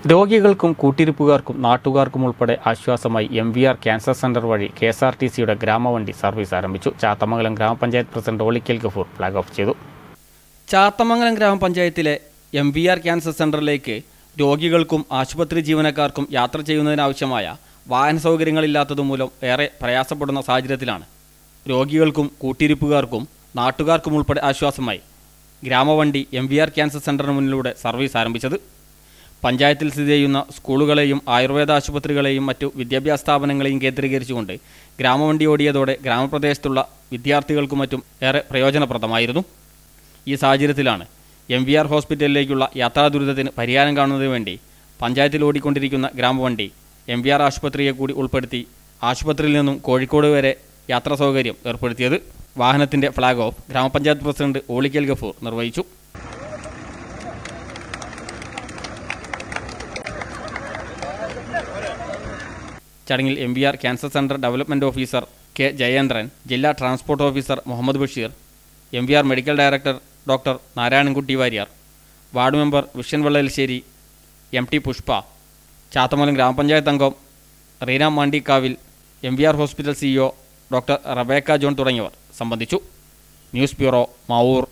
രോഗികൾക്കും കൂട്ടിരിപ്പുകാർക്കും നാട്ടുകാർക്കും ഉൾപ്പെടെ ആശ്വാസമായി M V R cancer centre വഴി കെ എസ് ആർ ടി സിയുടെ ഗ്രാമവണ്ടി സർവീസ് ആരംഭിച്ചു ചാത്തമംഗലം ഗ്രാമപഞ്ചായത്ത് president Olikkal Gafoor flag off ചെയ്തു ചാത്തമംഗലം ഗ്രാമപഞ്ചായത്തിലെ എം വി ആർ ക്യാൻസർ സെന്ററിലേക്ക് രോഗികൾക്കും ആശുപത്രി ജീവനക്കാർക്കും യാത്ര ചെയ്യുന്നതിനാവശ്യമായ വാഹന സൗകര്യങ്ങളില്ലാത്തതുമൂലം ഏറെ പ്രയാസപ്പെടുന്ന സാഹചര്യത്തിലാണ് രോഗികൾക്കും കൂട്ടിരിപ്പുകാർക്കും നാട്ടുകാർക്കും ഉൾപ്പെടെ ആശ്വാസമായി ഗ്രാമവണ്ടി എം വി ആർ ക്യാൻസർ സെന്ററിന് മുന്നിലൂടെ സർവീസ് ആരംഭിച്ചത് പഞ്ചായത്തിൽ സ്ഥിതി ചെയ്യുന്ന സ്കൂളുകളെയും ആയുർവേദ ആശുപത്രികളെയും മറ്റു വിദ്യാഭ്യാസ സ്ഥാപനങ്ങളെയും കേന്ദ്രീകരിച്ചുകൊണ്ട് ഗ്രാമവണ്ടി ഓടിയതോടെ ഗ്രാമപ്രദേശത്തുള്ള വിദ്യാർത്ഥികൾക്കും മറ്റും ഏറെ പ്രയോജനപ്രദമായിരുന്നു ഈ സാഹചര്യത്തിലാണ് എം വി ആർ ഹോസ്പിറ്റലിലേക്കുള്ള യാത്രാ ദുരിതത്തിന് പരിഹാരം കാണുന്നതിന് വേണ്ടി പഞ്ചായത്തിൽ ഓടിക്കൊണ്ടിരിക്കുന്ന ഗ്രാമവണ്ടി എം വി ആർ ആശുപത്രിയെ കൂടി ഉൾപ്പെടുത്തി ആശുപത്രിയിൽ നിന്നും കോഴിക്കോട് വരെ യാത്രാ സൗകര്യം ഏർപ്പെടുത്തിയത് വാഹനത്തിന്റെ ഫ്ളാഗ് ഓഫ് ഗ്രാമപഞ്ചായത്ത് പ്രസിഡന്റ് ഓളിക്കൽ ഗഫൂർ നിർവഹിച്ചു ചടങ്ങിൽ M V R cancer centre development officer K Jayendran ജില്ലാ transport officer Muhammad Basheer M V R medical director doctor Narayanankutty Warrier ward member വിഷ്യൻ വെള്ളലശ്ശേരി എം ടി പുഷ്പ ചാത്തമംഗലം ഗ്രാമപഞ്ചായത്ത് അംഗം Reena Mandikkavil M V R hospital CEO doctor Rebecca John തുടങ്ങിയവർ സംബന്ധിച്ചു ന്യൂസ് ബ്യൂറോ മാവൂർ